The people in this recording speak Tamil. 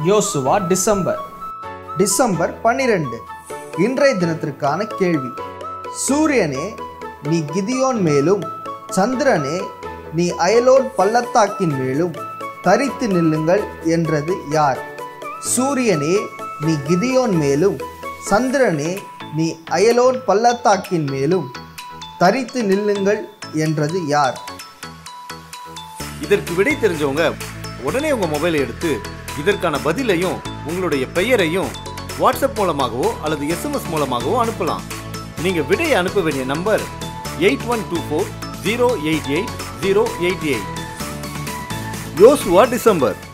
யோசுவா டிசம்பர் டிசம்பர் பன்னிரெண்டு இன்றைய தினத்திற்கான கேள்வி சூரியனே நீ கிதியோன் மேலும் சந்திரனே நீ அயலோன் பள்ளத்தாக்கின் மேலும் தரித்து நில்லுங்கள் என்றது யார் சூரியனே நீ கிதியோன் மேலும் சந்திரனே நீ அயலோன் பள்ளத்தாக்கின் மேலும் தரித்து நில்லுங்கள் என்றது யார் இதற்கு விடை தெரிஞ்சவங்க உடனே உங்க மொபைலை எடுத்து இதற்கான பதிலையும் உங்களுடைய பெயரையும் வாட்ஸ்அப் மூலமாகவோ அல்லது எஸ்எம்எஸ் மூலமாகவோ அனுப்பலாம் நீங்க விடையை அனுப்ப வேண்டிய number eight one two four zero eight eight zero eight eight யோசுவா டிசம்பர்